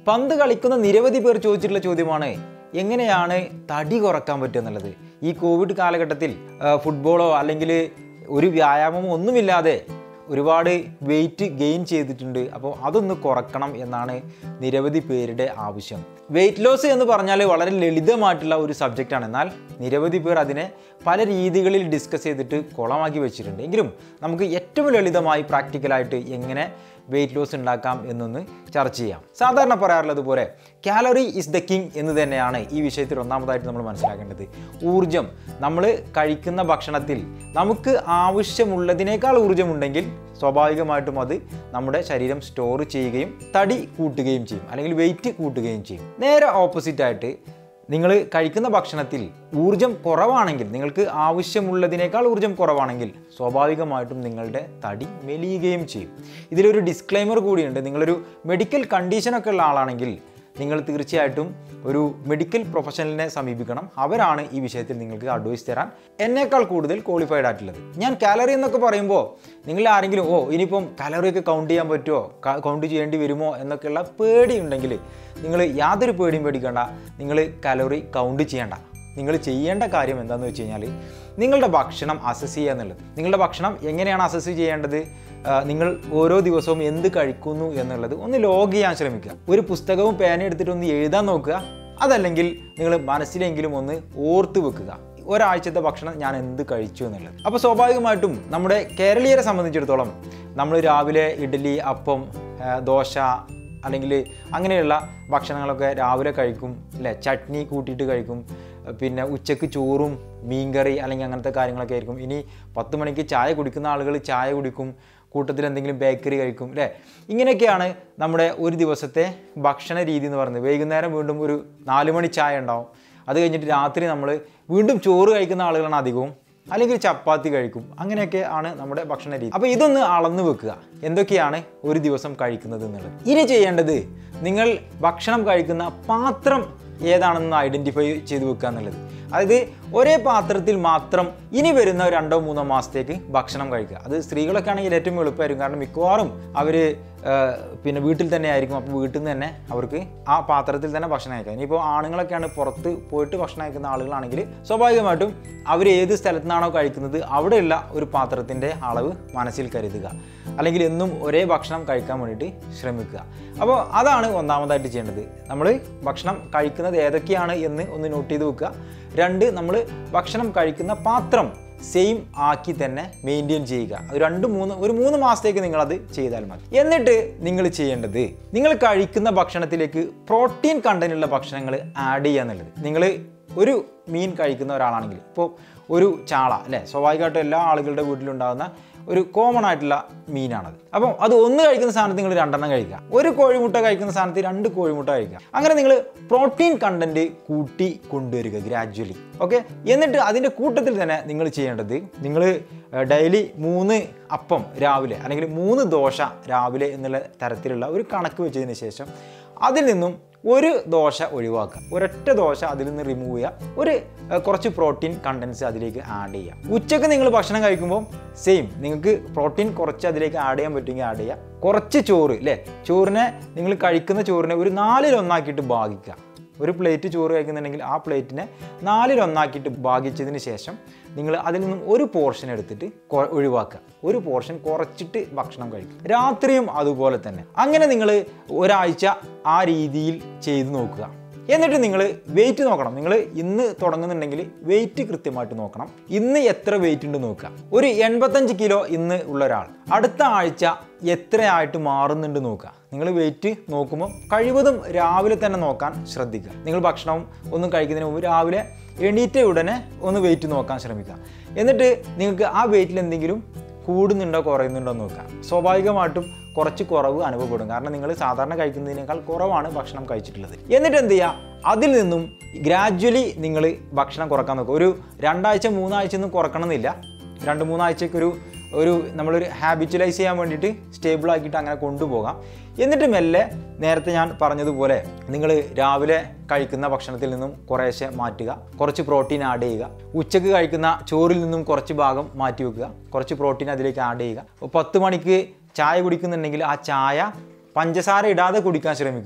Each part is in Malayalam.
പന്ത് കളിക്കുന്ന നിരവധി പേർ ചോദിച്ചിട്ടുള്ള ചോദ്യമാണ് എങ്ങനെയാണ് തടി കുറക്കാൻ പറ്റുക എന്നുള്ളത് ഈ കോവിഡ് കാലഘട്ടത്തിൽ ആ, ഫുട്ബോളോ അല്ലെങ്കിൽ ഒരു വ്യായാമമോ ഒന്നുമില്ലാതെ ഒരുപാട് വെയിറ്റ് ഗെയിൻ ചെയ്തിട്ടുണ്ട് അപ്പോൾ അതൊന്ന് കുറക്കണം എന്നാണ് നിരവധി പേരുടെ ആവശ്യം വെയിറ്റ് ലോസ് എന്ന് പറഞ്ഞാൽ വളരെ ലളിതമായിട്ടുള്ള ഒരു സബ്ജക്റ്റാണ് എന്നാൽ നിരവധി പേർ അതിനെ പല രീതികളിൽ ഡിസ്കസ് ചെയ്തിട്ട് കുളമാക്കി വെച്ചിട്ടുണ്ട് എങ്കിലും നമുക്ക് ഏറ്റവും ലളിതമായി പ്രാക്ടിക്കലായിട്ട് എങ്ങനെ വെയിറ്റ് ലോസ് ഉണ്ടാക്കാം എന്നൊന്ന് ചർച്ച ചെയ്യാം സാധാരണ പറയാറുള്ളത് പോലെ കാലറി ഇസ് ദ കിങ് എന്ന് തന്നെയാണ് ഈ വിഷയത്തിൽ ഒന്നാമതായിട്ട് നമ്മൾ മനസ്സിലാക്കേണ്ടത് ഊർജം നമ്മൾ കഴിക്കുന്ന ഭക്ഷണത്തിൽ നമുക്ക് ആവശ്യമുള്ളതിനേക്കാൾ ഊർജ്ജമുണ്ടെങ്കിൽ സ്വാഭാവികമായിട്ടും അത് നമ്മുടെ ശരീരം സ്റ്റോർ ചെയ്യുകയും തടി കൂട്ടുകയും ചെയ്യും അല്ലെങ്കിൽ വെയിറ്റ് കൂട്ടുകയും ചെയ്യും നേരെ ഓപ്പോസിറ്റ് ആയിട്ട് നിങ്ങൾ കഴിക്കുന്ന ഭക്ഷണത്തിൽ ഊർജം കുറവാണെങ്കിൽ നിങ്ങൾക്ക് ആവശ്യമുള്ളതിനേക്കാൾ ഊർജം കുറവാണെങ്കിൽ സ്വാഭാവികമായിട്ടും നിങ്ങളുടെ തടി മെലിയുകയും ചെയ്യും ഇതിലൊരു ഡിസ്ക്ലൈമർ കൂടിയുണ്ട് നിങ്ങളൊരു മെഡിക്കൽ കണ്ടീഷനൊക്കെ ഉള്ള ആളാണെങ്കിൽ നിങ്ങൾ തീർച്ചയായിട്ടും ഒരു മെഡിക്കൽ പ്രൊഫഷണലിനെ സമീപിക്കണം അവരാണ് ഈ വിഷയത്തിൽ നിങ്ങൾക്ക് അഡ്വൈസ് തരാൻ എന്നേക്കാൾ കൂടുതൽ ക്വാളിഫൈഡ് ആയിട്ടുള്ളത് ഞാൻ കാലറി എന്നൊക്കെ പറയുമ്പോൾ നിങ്ങൾ ആരെങ്കിലും ഓ ഇനിയിപ്പം കാലറി ഒക്കെ കൗണ്ട് ചെയ്യാൻ പറ്റുമോ കൗണ്ട് ചെയ്യേണ്ടി വരുമോ എന്നൊക്കെയുള്ള പേടിയുണ്ടെങ്കിൽ നിങ്ങൾ യാതൊരു പേടിയും പേടിക്കേണ്ട നിങ്ങൾ കാലറി കൗണ്ട് ചെയ്യേണ്ട നിങ്ങൾ ചെയ്യേണ്ട കാര്യം എന്താണെന്ന് വെച്ച് കഴിഞ്ഞാൽ നിങ്ങളുടെ ഭക്ഷണം അസസ് ചെയ്യുക എന്നുള്ളത് നിങ്ങളുടെ ഭക്ഷണം എങ്ങനെയാണ് അസസ് ചെയ്യേണ്ടത് ആ, നിങ്ങൾ ഓരോ ദിവസവും എന്ത് കഴിക്കുന്നു എന്നുള്ളത് ഒന്ന് ലോഗ് ചെയ്യാൻ ശ്രമിക്കുക ഒരു പുസ്തകവും പേന എടുത്തിട്ട് ഒന്ന് എഴുതാൻ നോക്കുക അതല്ലെങ്കിൽ നിങ്ങൾ മനസ്സിലെങ്കിലും ഒന്ന് ഓർത്ത് വെക്കുക ഒരാഴ്ചത്തെ ഭക്ഷണം ഞാൻ എന്ത് കഴിച്ചു എന്നുള്ളത് അപ്പോൾ സ്വാഭാവികമായിട്ടും നമ്മുടെ കേരളീയരെ സംബന്ധിച്ചിടത്തോളം നമ്മൾ രാവിലെ ഇഡ്ഡലി അപ്പം ആ, ദോശ അല്ലെങ്കിൽ അങ്ങനെയുള്ള ഭക്ഷണങ്ങളൊക്കെ രാവിലെ കഴിക്കും അല്ലേ ചട്നി കൂട്ടിയിട്ട് കഴിക്കും പിന്നെ ഉച്ചക്ക് ചോറും മീൻകറി അല്ലെങ്കിൽ അങ്ങനത്തെ കാര്യങ്ങളൊക്കെ ആയിരിക്കും ഇനി പത്ത് മണിക്ക് ചായ കുടിക്കുന്ന ആളുകൾ ചായ കുടിക്കും കൂട്ടത്തിൽ എന്തെങ്കിലും ബേക്കറി കഴിക്കും അല്ലേ ഇങ്ങനെയൊക്കെയാണ് നമ്മുടെ ഒരു ദിവസത്തെ ഭക്ഷണ രീതി എന്ന് പറയുന്നത് വൈകുന്നേരം വീണ്ടും ഒരു നാല് മണി ചായ ഉണ്ടാവും അത് കഴിഞ്ഞിട്ട് രാത്രി നമ്മൾ വീണ്ടും ചോറ് കഴിക്കുന്ന ആളുകളാണ് അധികവും അല്ലെങ്കിൽ ചപ്പാത്തി കഴിക്കും അങ്ങനെയൊക്കെ ആണ് നമ്മുടെ ഭക്ഷണ രീതി അപ്പോൾ ഇതൊന്ന് അളന്നു വെക്കുക എന്തൊക്കെയാണ് ഒരു ദിവസം കഴിക്കുന്നത് എന്നുള്ളത് ഇനി ചെയ്യേണ്ടത് നിങ്ങൾ ഭക്ഷണം കഴിക്കുന്ന പാത്രം ഏതാണെന്ന് ഐഡൻറ്റിഫൈ ചെയ്ത് വെക്കുക എന്നുള്ളത് അതായത് ഒരേ പാത്രത്തിൽ മാത്രം ഇനി വരുന്ന രണ്ടോ മൂന്നോ മാസത്തേക്ക് ഭക്ഷണം കഴിക്കുക അത് സ്ത്രീകളൊക്കെ ആണെങ്കിൽ ഏറ്റവും എളുപ്പമായിരിക്കും കാരണം മിക്കവാറും അവർ പിന്നെ വീട്ടിൽ തന്നെ ആയിരിക്കും അപ്പോൾ വീട്ടിൽ നിന്ന് തന്നെ അവർക്ക് ആ പാത്രത്തിൽ തന്നെ ഭക്ഷണം കഴിക്കാം ഇനിയിപ്പോൾ ആണുങ്ങളൊക്കെയാണ് പുറത്ത് പോയിട്ട് ഭക്ഷണം കഴിക്കുന്ന ആളുകളാണെങ്കിൽ സ്വാഭാവികമായിട്ടും അവർ ഏത് സ്ഥലത്തു നിന്നാണോ കഴിക്കുന്നത് അവിടെയുള്ള ഒരു പാത്രത്തിൻ്റെ അളവ് മനസ്സിൽ കരുതുക അല്ലെങ്കിൽ എന്നും ഒരേ ഭക്ഷണം കഴിക്കാൻ വേണ്ടിയിട്ട് ശ്രമിക്കുക അപ്പോൾ അതാണ് ഒന്നാമതായിട്ട് ചെയ്യേണ്ടത് നമ്മൾ ഭക്ഷണം കഴിക്കുന്നത് ഏതൊക്കെയാണ് എന്ന് ഒന്ന് നോട്ട് ചെയ്ത് വെക്കുക രണ്ട് നമ്മൾ ഭക്ഷണം കഴിക്കുന്ന പാത്രം സെയിം ആക്കി തന്നെ മെയിൻറ്റെയിൻ ചെയ്യുക ഒരു രണ്ട് മൂന്ന് ഒരു മൂന്ന് മാസത്തേക്ക് നിങ്ങളത് ചെയ്താൽ മതി എന്നിട്ട് നിങ്ങൾ ചെയ്യേണ്ടത് നിങ്ങൾ കഴിക്കുന്ന ഭക്ഷണത്തിലേക്ക് പ്രോട്ടീൻ കണ്ടന്റുള്ള ഭക്ഷണങ്ങൾ ആഡ് ചെയ്യുക എന്നുള്ളത് നിങ്ങൾ ഒരു മീൻ കഴിക്കുന്ന ഒരാളാണെങ്കിൽ ഇപ്പോൾ ഒരു ചാള അല്ലേ സ്വാഭാവികമായിട്ടും എല്ലാ ആളുകളുടെ വീട്ടിലുണ്ടാകുന്ന ഒരു കോമൺ ആയിട്ടുള്ള മീനാണത് അപ്പം അത് ഒന്ന് കഴിക്കുന്ന സാധനത്ത് നിങ്ങൾ രണ്ടെണ്ണം കഴിക്കുക ഒരു കോഴിമുട്ട കഴിക്കുന്ന സാധനത്ത് രണ്ട് കോഴിമുട്ട കഴിക്കുക അങ്ങനെ നിങ്ങൾ പ്രോട്ടീൻ കണ്ടന്റ് കൂട്ടി കൊണ്ടുവരിക ഗ്രാജ്വലി ഓക്കെ എന്നിട്ട് അതിൻ്റെ കൂട്ടത്തിൽ തന്നെ നിങ്ങൾ ചെയ്യേണ്ടത് നിങ്ങൾ ഡെയിലി മൂന്ന് അപ്പം രാവിലെ അല്ലെങ്കിൽ മൂന്ന് ദോശ രാവിലെ എന്നുള്ള തരത്തിലുള്ള ഒരു കണക്ക് വെച്ചതിന് ശേഷം അതിൽ നിന്നും ഒരു ദോശ ഒഴിവാക്കുക ഒരൊറ്റ ദോശ അതിൽ നിന്ന് റിമൂവ് ചെയ്യുക ഒരു ഏർ, കുറച്ച് പ്രോട്ടീൻ കണ്ടൻസ് അതിലേക്ക് ആഡ് ചെയ്യുക ഉച്ചക്ക് നിങ്ങൾ ഭക്ഷണം കഴിക്കുമ്പോൾ സെയിം നിങ്ങൾക്ക് പ്രോട്ടീൻ കുറച്ച് അതിലേക്ക് ആഡ് ചെയ്യാൻ പറ്റുമെങ്കിൽ ആഡ് ചെയ്യുക കുറച്ച് ചോറ് അല്ലേ ചോറിനെ നിങ്ങൾ കഴിക്കുന്ന ചോറിനെ ഒരു നാലിലൊന്നാക്കിയിട്ട് ഭാഗിക്കുക ഒരു പ്ലേറ്റ് ചോറ് കഴിക്കുന്നുണ്ടെങ്കിൽ ആ പ്ലേറ്റിനെ നാലിലൊന്നാക്കിയിട്ട് ഭാഗിച്ചതിന് ശേഷം നിങ്ങൾ അതിൽ നിന്നും ഒരു പോർഷൻ എടുത്തിട്ട് കൊ- ഒഴിവാക്കുക ഒരു പോർഷൻ കുറച്ചിട്ട് ഭക്ഷണം കഴിക്കും രാത്രിയും അതുപോലെ തന്നെ അങ്ങനെ നിങ്ങൾ ഒരാഴ്ച ആ രീതിയിൽ ചെയ്തു നോക്കുക എന്നിട്ട് നിങ്ങൾ വെയിറ്റ് നോക്കണം നിങ്ങൾ ഇന്ന് തുടങ്ങുന്നുണ്ടെങ്കിൽ വെയിറ്റ് കൃത്യമായിട്ട് നോക്കണം ഇന്ന് എത്ര വെയിറ്റ് ഉണ്ട് നോക്കുക ഒരു എൺപത്തഞ്ച് കിലോ ഇന്ന് ഉള്ള ഒരാൾ അടുത്ത ആഴ്ച എത്രയായിട്ട് മാറുന്നുണ്ട് നോക്കുക നിങ്ങൾ വെയിറ്റ് നോക്കുമ്പോൾ കഴിവതും രാവിലെ തന്നെ നോക്കാൻ ശ്രദ്ധിക്കുക നിങ്ങൾ ഭക്ഷണം ഒന്നും കഴിക്കുന്നതിന് മുമ്പ് രാവിലെ എണീറ്റ ഉടനെ ഒന്ന് വെയിറ്റ് നോക്കാൻ ശ്രമിക്കുക എന്നിട്ട് നിങ്ങൾക്ക് ആ വെയിറ്റിൽ എന്തെങ്കിലും കൂടുന്നുണ്ടോ കുറയുന്നുണ്ടോ എന്ന് നോക്കുക സ്വാഭാവികമായിട്ടും കുറച്ച് കുറവ് അനുഭവപ്പെടും കാരണം നിങ്ങൾ സാധാരണ കഴിക്കുന്നതിനേക്കാൾ കുറവാണ് ഭക്ഷണം കഴിച്ചിട്ടുള്ളത് എന്നിട്ട് എന്ത് ചെയ്യുക അതിൽ നിന്നും ഗ്രാജ്വലി നിങ്ങൾ ഭക്ഷണം കുറക്കാൻ നോക്കുക ഒരു രണ്ടാഴ്ച മൂന്നാഴ്ച ഒന്നും കുറക്കണമെന്നില്ല രണ്ട് മൂന്നാഴ്ചയ്ക്ക് ഒരു ഒരു നമ്മളൊരു ഹാബിച്വലൈസ് ചെയ്യാൻ വേണ്ടിയിട്ട് സ്റ്റേബിൾ ആക്കിയിട്ട് അങ്ങനെ കൊണ്ടുപോകാം എന്നിട്ട് മെല്ലെ നേരത്തെ ഞാൻ പറഞ്ഞതുപോലെ നിങ്ങൾ രാവിലെ കഴിക്കുന്ന ഭക്ഷണത്തിൽ നിന്നും കുറേശ്ശെ മാറ്റുക കുറച്ച് പ്രോട്ടീൻ ആഡ് ചെയ്യുക ഉച്ചക്ക് കഴിക്കുന്ന ചോറിൽ നിന്നും കുറച്ച് ഭാഗം മാറ്റി വെക്കുക കുറച്ച് പ്രോട്ടീൻ അതിലേക്ക് ആഡ് ചെയ്യുക അപ്പോൾ പത്ത് മണിക്ക് ചായ കുടിക്കുന്നുണ്ടെങ്കിൽ ആ ചായ പഞ്ചസാര ഇടാതെ കുടിക്കാൻ ശ്രമിക്കുക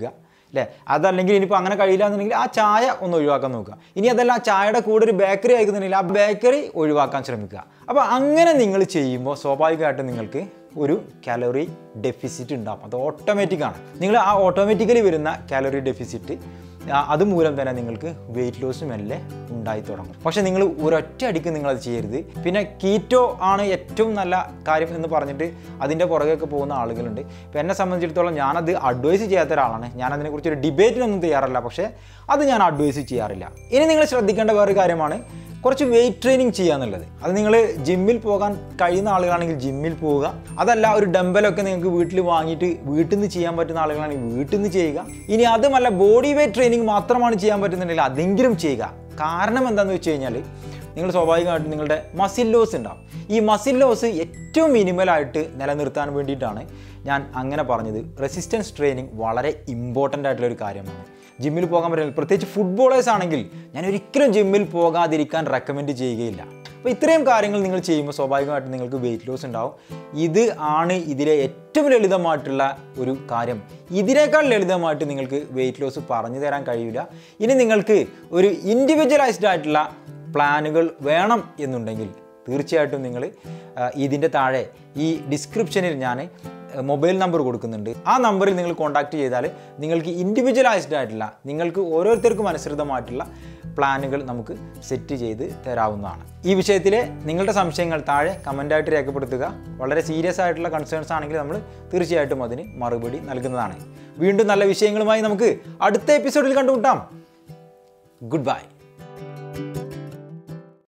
അല്ലേ അതല്ലെങ്കിൽ ഇനിയിപ്പോൾ അങ്ങനെ കഴിയില്ല എന്നുണ്ടെങ്കിൽ ആ ചായ ഒന്ന് ഒഴിവാക്കാൻ നോക്കുക ഇനി അതല്ല ആ ചായയുടെ കൂടെ ഒരു ബേക്കറി ആയിക്കുന്നുണ്ടെങ്കിൽ ആ ബേക്കറി ഒഴിവാക്കാൻ ശ്രമിക്കുക അപ്പോൾ അങ്ങനെ നിങ്ങൾ ചെയ്യുമ്പോൾ സ്വാഭാവികമായിട്ടും നിങ്ങൾക്ക് ഒരു കാലറി ഡെഫിസിറ്റ് ഉണ്ടാവും അത് ഓട്ടോമാറ്റിക്കാണ് നിങ്ങൾ ആ ഓട്ടോമാറ്റിക്കലി വരുന്ന കാലറി ഡെഫിസിറ്റ് അതുമൂലം തന്നെ നിങ്ങൾക്ക് വെയിറ്റ് ലോസ് മെല്ലെ ഉണ്ടായി തുടങ്ങും പക്ഷേ നിങ്ങൾ ഒരൊറ്റ അടിക്ക് നിങ്ങളത് ചെയ്യരുത് പിന്നെ കീറ്റോ ആണ് ഏറ്റവും നല്ല കാര്യം എന്ന് പറഞ്ഞിട്ട് അതിൻ്റെ പുറകെയൊക്കെ പോകുന്ന ആളുകളുണ്ട് ഇപ്പോൾ എന്നെ സംബന്ധിച്ചിടത്തോളം ഞാനത് അഡ്വൈസ് ചെയ്യാത്ത ഒരാളാണ് ഞാൻ അതിനെക്കുറിച്ച് ഒരു ഡിബേറ്റിനൊന്നും തയ്യാറല്ല പക്ഷേ അത് ഞാൻ അഡ്വൈസ് ചെയ്യാറില്ല ഇനി നിങ്ങൾ ശ്രദ്ധിക്കേണ്ട വേറൊരു കാര്യമാണ് കുറച്ച് വെയിറ്റ് ട്രെയിനിങ് ചെയ്യുക എന്നുള്ളത് അത് നിങ്ങൾ ജിമ്മിൽ പോകാൻ കഴിയുന്ന ആളുകളാണെങ്കിൽ ജിമ്മിൽ പോവുക അതല്ല ഒരു ഡംബലൊക്കെ നിങ്ങൾക്ക് വീട്ടിൽ വാങ്ങിയിട്ട് വീട്ടിൽ നിന്ന് ചെയ്യാൻ പറ്റുന്ന ആളുകളാണെങ്കിൽ വീട്ടിൽ നിന്ന് ചെയ്യുക ഇനി അതുമല്ല ബോഡി വെയിറ്റ് ട്രെയിനിങ് മാത്രമാണ് ചെയ്യാൻ പറ്റുന്നുണ്ടെങ്കിൽ അതെങ്കിലും ചെയ്യുക കാരണം എന്താണെന്ന് വെച്ച് കഴിഞ്ഞാൽ നിങ്ങൾ സ്വാഭാവികമായിട്ടും നിങ്ങളുടെ മസിൽ ലോസ് ഉണ്ടാവും ഈ മസിൽ ലോസ് ഏറ്റവും മിനിമലായിട്ട് നിലനിർത്താൻ വേണ്ടിയിട്ടാണ് ഞാൻ അങ്ങനെ പറഞ്ഞത് റെസിസ്റ്റൻസ് ട്രെയിനിങ് വളരെ ഇമ്പോർട്ടൻ്റ് ആയിട്ടുള്ള ഒരു കാര്യമാണ് ജിമ്മിൽ പോകാൻ പറ്റില്ല പ്രത്യേകിച്ച് ഫുട്ബോളേഴ്സ് ആണെങ്കിൽ ഞാൻ ഒരിക്കലും ജിമ്മിൽ പോകാതിരിക്കാൻ റെക്കമെൻഡ് ചെയ്യുകയില്ല അപ്പോൾ ഇത്രയും കാര്യങ്ങൾ നിങ്ങൾ ചെയ്യുമ്പോൾ സ്വാഭാവികമായിട്ടും നിങ്ങൾക്ക് വെയിറ്റ് ലോസ് ഉണ്ടാവും ഇത് ആണ് ഇതിലെ ഏറ്റവും ലളിതമായിട്ടുള്ള ഒരു കാര്യം ഇതിനേക്കാൾ ലളിതമായിട്ട് നിങ്ങൾക്ക് വെയിറ്റ് ലോസ് പറഞ്ഞു തരാൻ കഴിയില്ല ഇനി നിങ്ങൾക്ക് ഒരു ഇൻഡിവിജ്വലൈസ്ഡ് ആയിട്ടുള്ള പ്ലാനുകൾ വേണം എന്നുണ്ടെങ്കിൽ തീർച്ചയായിട്ടും നിങ്ങൾ ഇതിൻ്റെ താഴെ ഈ ഡിസ്ക്രിപ്ഷനിൽ ഞാൻ മൊബൈൽ നമ്പർ കൊടുക്കുന്നുണ്ട് ആ നമ്പറിൽ നിങ്ങൾ കോൺടാക്ട് ചെയ്താൽ നിങ്ങൾക്ക് ഇൻഡിവിജ്വലൈസ്ഡ് ആയിട്ടുള്ള നിങ്ങൾക്ക് ഓരോരുത്തർക്കും അനുസൃതമായിട്ടുള്ള പ്ലാനുകൾ നമുക്ക് സെറ്റ് ചെയ്ത് തരാവുന്നതാണ് ഈ വിഷയത്തിലെ നിങ്ങളുടെ സംശയങ്ങൾ താഴെ കമൻ്റായിട്ട് രേഖപ്പെടുത്തുക വളരെ സീരിയസ് ആയിട്ടുള്ള കൺസേൺസ് ആണെങ്കിൽ നമ്മൾ തീർച്ചയായിട്ടും അതിന് മറുപടി നൽകുന്നതാണ് വീണ്ടും നല്ല വിഷയങ്ങളുമായി നമുക്ക് അടുത്ത എപ്പിസോഡിൽ കണ്ടുമുട്ടാം ഗുഡ് ബൈ